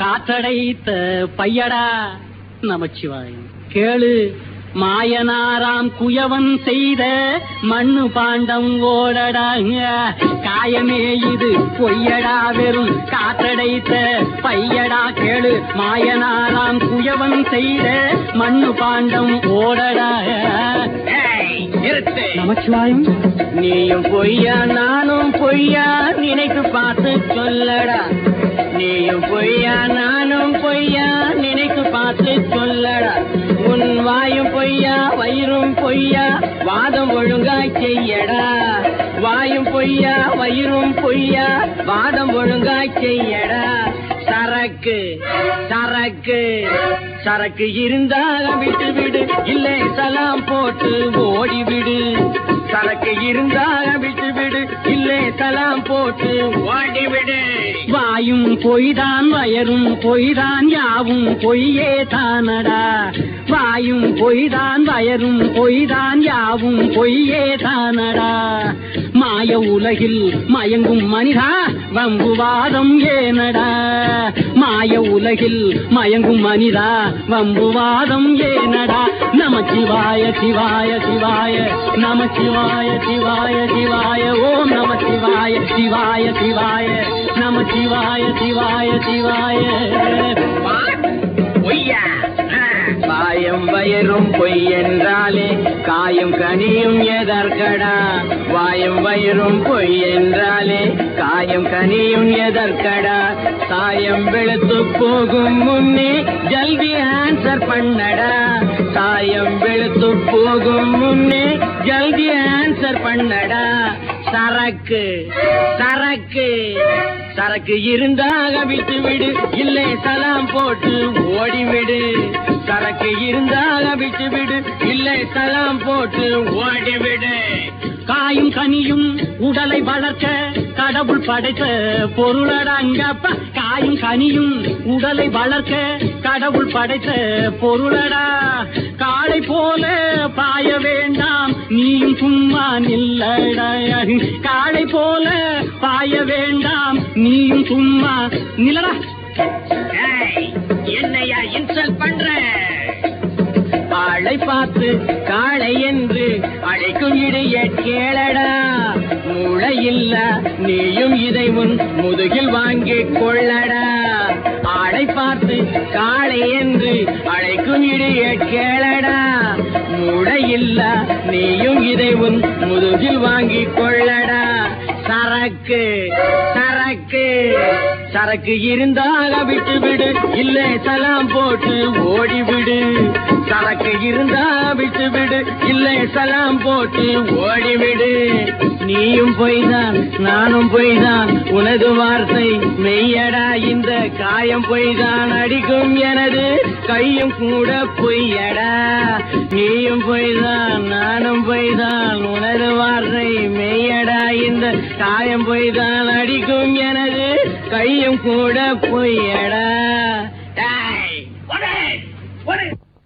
காத்தடைத்த பையடா நமச்சிவாயம் கேளு மாயனாராம் குயவன் செய்த மண்ணு பாண்டம் ஓடடா காயமே இது பொய்யடா வெறும் காத்தடைத்த பையடா கேளு மாயனாராம் குயவன் செய்த மண்ணு பாண்டம் ஓடடா ஏய், நிறுத்து நமச்சிவாயம் நீயும் பொய்யா நானும் பொய்யா நினைத்து பார்த்து சொல்லடா நீயும் பொய்யா நானும் பொய்யா நினைத்து பார்த்து சொல்லடா உன் வாயும் பொய்யா வயிறும் பொய்யா வாதம் ஒழுங்காய் செய்யடா வாயும் பொய்யா வயிறும் பொய்யா வாதம் ஒழுங்காய் செய்யடா சரக்கு சரக்கு சரக்கு இருந்தாக விட்டு விடு இல்லை சலாம் போட்டு ஓடி விடு சரக்கு இருந்தாக விட்டு விடு இல்லை சலாம் போட்டு ஓடி விடு வாயும் பொய்தான் வயரும் பொய்தான் யாவும் பொய்யே தானடா வாயும் பொய்தான் வயரும் பொய்தான் யாவும் பொய்யே தானடா மாய உலகில் மயங்கும் மனிதா வம்புவாதம் ஏனடா மாய உலகில் மயங்கும் மனிதா வம்புவாதம் ஏனடா நம சிவாய சிவாய சிவாய நம சிவாய சிவாய சிவாய ஓம் நம சிவாய சிவாய சிவாய நம சிவாய சிவாய சிவாய பொய்யா பாயம் வயரும் பொய் என்றாலே காயும் கனியும் எதற்கடா வாயும் வயிறும் பொய் என்றாலே காயும் கனியும் எதற்கடா சாயம் வெளுத்து போகும் முன்னே ஜல்தி ஆன்சர் பண்ணடா சாயம் வெளுத்து போகும் முன்னே ஜல்தி ஆன்சர் பண்ணடா சரக்கு சரக்கு சரக்கு இருந்தாக விட்டு விடு இல்லை சலாம் போட்டு ஓடிவிடு சரக்கு இருந்தாக விட்டு விடு இல்லை சலாம் போட்டு ஓடிவிடு காயும் கனியும் உடலை வளர்க்க கடவுள் படைத்த பொருளடாங்கப்பா காயும் கனியும் உடலை வளர்க்க கடவுள் படைத்த பொருளடா காளை போல பாய வேண்டாம் நீயும் சும்மா நில்லடா காளை போல பாய வேண்டாம் நீயும் சும்மா நில்லடா ஏய், என்னையா இன்சல்ட் பண்ற ஆளை பார்த்து காளை என்று அழைக்கும் இடைய கேளடா மூளை இல்ல நீயும் இதை முன் முதுகில் வாங்கிக் கொள்ளடா ஆளை பார்த்து காளை என்று அழைக்கும் இடைய கேளடா மூளை இல்ல நீயும் இதை உன் முதுகில் வாங்கிக் கொள்ளடா சரக்கு சரக்கு சரக்கு இருந்தாக விட்டு விடு இல்லை சலாம் போட்டு ஓடி விடு சரக்கு இருந்தா விட்டு விடு இல்லை சலாம் போட்டு ஓடி விடு நீயும் பொய்தான் நானும் பொய்தான் உனது வார்த்தை மெய்யடா இந்த காயம் பொய்தான் அடிக்கும் எனது கையும் கூட பொய்யடா நீயும் பொய்தான் நானும் பொய்தான் உனது வார்த்தை மெய்யடா இந்த காயம் பொய்தான் அடிக்கும் எனது கையும் கூட பொய்யடா